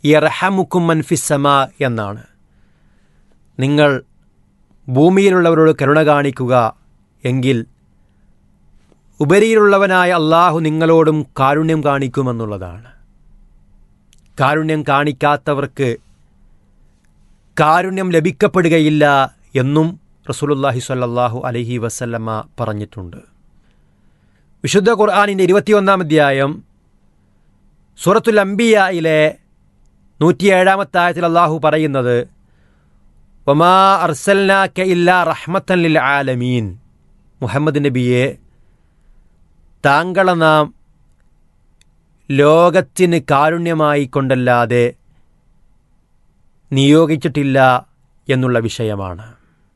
യർഹമുക്കും മൻഫിസമ എന്നാണ് നിങ്ങൾ ഭൂമിയിലുള്ളവരോട് കരുണ കാണിക്കുക എങ്കിൽ ഉപരിയിലുള്ളവനായ അള്ളാഹു നിങ്ങളോടും കാരുണ്യം കാണിക്കുമെന്നുള്ളതാണ് കാരുണ്യം കാണിക്കാത്തവർക്ക് കാരുണ്യം ലഭിക്കപ്പെടുകയില്ല എന്നും റസൂലുല്ലാഹി സ്വല്ലല്ലാഹു അലൈഹി വസല്ലമ്മ പറഞ്ഞിട്ടുണ്ട് വിശുദ്ധ ഖുർആാനിൻ്റെ ഇരുപത്തിയൊന്നാം അധ്യായം സൂറത്തുൽ അംബിയയിലെ നൂറ്റിയേഴാമത്തെ ആയത്തിൽ അള്ളാഹു പറയുന്നത് ഒമാ അർസൽനാക്ക ഇല്ല റഹ്മത്തൻ ലിൽ ആലമീൻ മുഹമ്മദ് നബിയെ താങ്കളെ നാം ലോകത്തിന് കാരുണ്യമായി കൊണ്ടല്ലാതെ നിയോഗിച്ചിട്ടില്ല എന്നുള്ള വിഷയമാണ്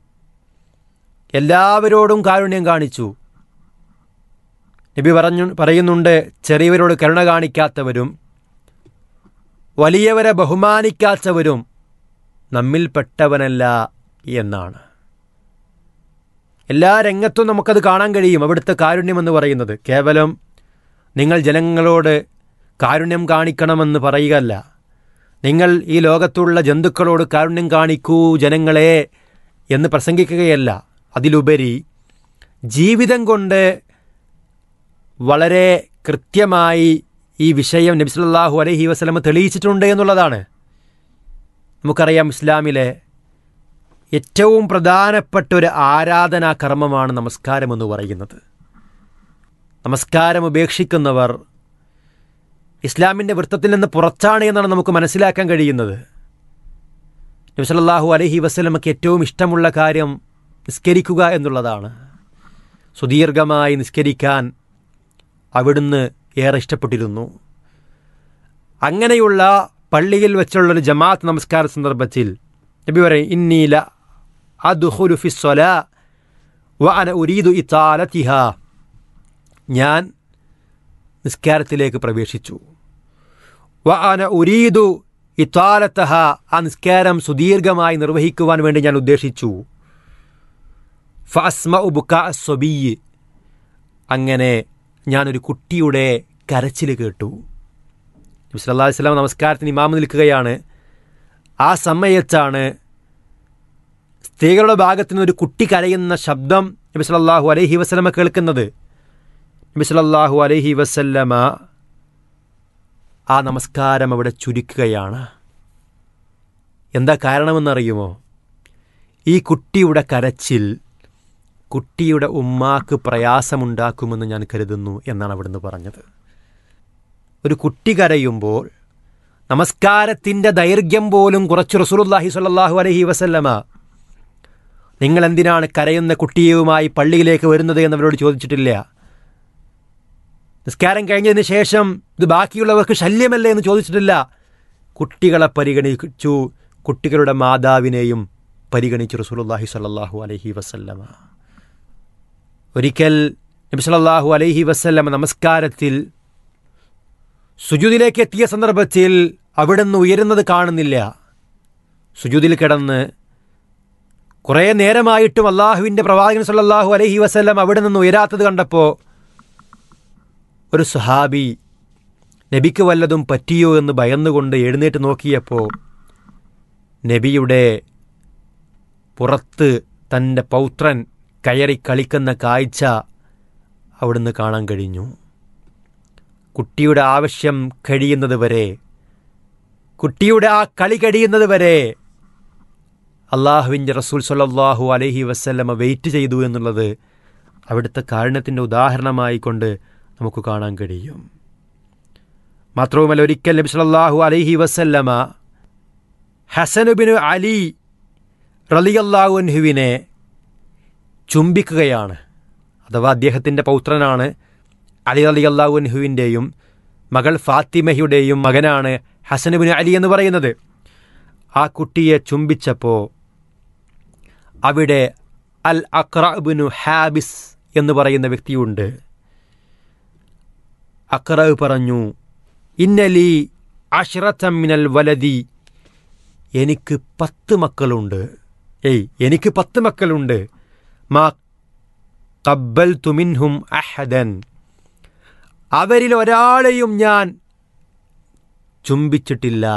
എല്ലാവരോടും കാരുണ്യം കാണിച്ചു നബി പറഞ്ഞു പറയുന്നുണ്ട് ചെറിയവരോട് കരുണ കാണിക്കാത്തവരും വലിയവരെ ബഹുമാനിക്കാത്തവരും നമ്മിൽപ്പെട്ടവനല്ല എന്നാണ് എല്ലാ രംഗത്തും നമുക്കത് കാണാൻ കഴിയും അവിടുത്തെ കാരുണ്യമെന്ന് പറയുന്നത് കേവലം നിങ്ങൾ ജനങ്ങളോട് കാരുണ്യം കാണിക്കണമെന്ന് പറയുകയല്ല നിങ്ങൾ ഈ ലോകത്തുള്ള ജന്തുക്കളോട് കാരുണ്യം കാണിക്കൂ ജനങ്ങളെ എന്ന് പ്രസംഗിക്കുകയല്ല അതിലുപരി ജീവിതം കൊണ്ട് വളരെ കൃത്യമായി ഈ വിഷയം നബി സല്ലല്ലാഹു അലൈഹി വസല്ലമ തെളിയിച്ചിട്ടുണ്ട് എന്നുള്ളതാണ് നമുക്കറിയാം ഇസ്ലാമിലെ ഏറ്റവും പ്രധാനപ്പെട്ട ഒരു ആരാധനാ കർമ്മമാണ് നമസ്കാരം എന്ന് പറയുന്നത് നമസ്കാരം ഉപേക്ഷിക്കുന്നവർ ഇസ്ലാമിൻ്റെ വൃത്തത്തിൽ നിന്ന് പുറത്താണ് എന്നാണ് നമുക്ക് മനസ്സിലാക്കാൻ കഴിയുന്നത് നബി സല്ലല്ലാഹു അലൈഹി വസല്ലമക്ക് ഏറ്റവും ഇഷ്ടമുള്ള കാര്യം നിസ്കരിക്കുക എന്നുള്ളതാണ് സുദീർഘമായി നിസ്കരിക്കാൻ അവിടുന്ന് ഏറെ ഇഷ്ടപ്പെട്ടിരുന്നു അങ്ങനെയുള്ള പള്ളിയിൽ വെച്ചുള്ളൊരു ജമാഅത്ത് നമസ്കാര സന്ദർഭത്തിൽ നബി പറയും ഇന്നീല അദ്ഖുലു ഫി സ്വലാ വ അന ഉരീദു ഇതാലതിഹ ഞാൻ നിസ്കാരത്തിലേക്ക് പ്രവേശിച്ചു വ അന ഉരീദു ഇത്താലത്തഹ ആ നിസ്കാരം സുദീർഘമായി നിർവഹിക്കുവാൻ വേണ്ടി ഞാൻ ഉദ്ദേശിച്ചു ഫസ്മ ഉബുക്ക സ്വബീയ് അങ്ങനെ ഞാനൊരു കുട്ടിയുടെ കരച്ചിൽ കേട്ടു നബി സല്ലല്ലാഹു അലൈഹി വസല്ലം നമസ്കാരത്തിന് ഇമാമ് നിൽക്കുകയാണ് ആ സമയത്താണ് സ്ത്രീകളുടെ ഭാഗത്തു നിന്ന് ഒരു കുട്ടി കരയുന്ന ശബ്ദം നബി സല്ലല്ലാഹു അലൈഹി വസല്ലമ കേൾക്കുന്നത് നബി സല്ലല്ലാഹു അലൈഹി വസല്ലമ ആ നമസ്കാരം അവിടെ ചുരുക്കുകയാണ് എന്താ കാരണമെന്നറിയുമോ ഈ കുട്ടിയുടെ കരച്ചിൽ കുട്ടിയുടെ ഉമ്മാക്ക് പ്രയാസമുണ്ടാക്കുമെന്ന് ഞാൻ കരുതുന്നു എന്നാണ് അവിടുന്ന് പറഞ്ഞത് ഒരു കുട്ടി കരയുമ്പോൾ നമസ്കാരത്തിൻ്റെ ദൈർഘ്യം പോലും കുറച്ച് റസൂലുല്ലാഹി സ്വല്ലല്ലാഹു അലൈഹി വസല്ലമ നിങ്ങൾ എന്തിനാണ് കരയുന്ന കുട്ടിയുമായി പള്ളിയിലേക്ക് വരുന്നത് എന്നവരോട് ചോദിച്ചിട്ടില്ല നിസ്കാരം കഴിഞ്ഞതിന് ശേഷം ഇത് ബാക്കിയുള്ളവർക്ക് ശല്യമല്ലേ എന്ന് ചോദിച്ചിട്ടില്ല കുട്ടികളെ പരിഗണിച്ചു കുട്ടികളുടെ മാതാവിനെയും പരിഗണിച്ചു റസൂലുല്ലാഹി സ്വല്ലല്ലാഹു അലൈഹി വസല്ലമ ഒരിക്കൽ നബി സല്ലല്ലാഹു അലൈഹി വസല്ലമ നമസ്കാരത്തിൽ സുജുദിലേക്ക് എത്തിയ സന്ദർഭത്തിൽ അവിടുന്ന് ഉയരുന്നത് കാണുന്നില്ല സുജുദിൽ കിടന്ന് കുറേ നേരമായിട്ടും അള്ളാഹുവിൻ്റെ പ്രവാചകൻ സല്ലല്ലാഹു അലൈഹി വസല്ലം അവിടെ നിന്ന് ഉയരാത്തത് കണ്ടപ്പോൾ ഒരു സുഹാബി നബിക്ക് വല്ലതും പറ്റിയോ എന്ന് ഭയന്നുകൊണ്ട് എഴുന്നേറ്റ് നോക്കിയപ്പോൾ നബിയുടെ പുറത്ത് തൻ്റെ പൗത്രൻ കയറി കളിക്കുന്ന കാഴ്ച അവിടുന്ന് കാണാൻ കഴിഞ്ഞു കുട്ടിയുടെ ആവശ്യം കഴിയുന്നത് വരെ കുട്ടിയുടെ ആ കളി കഴിയുന്നത് വരെ അള്ളാഹുവിൻ്റെ റസൂൽ സല്ലല്ലാഹു അലൈഹി വസ്ല്ലമ വെയിറ്റ് ചെയ്തു എന്നുള്ളത് അവിടുത്തെ കാരണത്തിൻ്റെ ഉദാഹരണമായി കൊണ്ട് നമുക്ക് കാണാൻ കഴിയും മാത്രവുമല്ല ഒരിക്കൽ നബി സല്ലല്ലാഹു അലൈഹി വസല്ലമ ഹസനുബിന് അലി റലിയല്ലാഹുൻഹുവിനെ ചുംബിക്കുകയാണ് അഥവാ അദ്ദേഹത്തിൻ്റെ പൗത്രനാണ് അലി അലി അള്ളാഹുൻഹുവിൻ്റെയും മകൾ ഫാത്തിമഹയുടെയും മകനാണ് ഹസനുബിന് അലി എന്ന് പറയുന്നത് ആ കുട്ടിയെ ചുംബിച്ചപ്പോൾ അവിടെ അൽ അക്രബിനു ഹാബിസ് എന്ന് പറയുന്ന വ്യക്തിയുണ്ട് അക്രബ് പറഞ്ഞു ഇന്നലി അഷ്റത്തമ്മിനൽ വലതി എനിക്ക് പത്ത് മക്കളുണ്ട് ഏയ് എനിക്ക് പത്ത് മക്കളുണ്ട് മാ കബ്ബൽ തുമിൻഹും അഹദൻ അവരിൽ ഒരാളെയും ഞാൻ ചുംബിച്ചിട്ടില്ല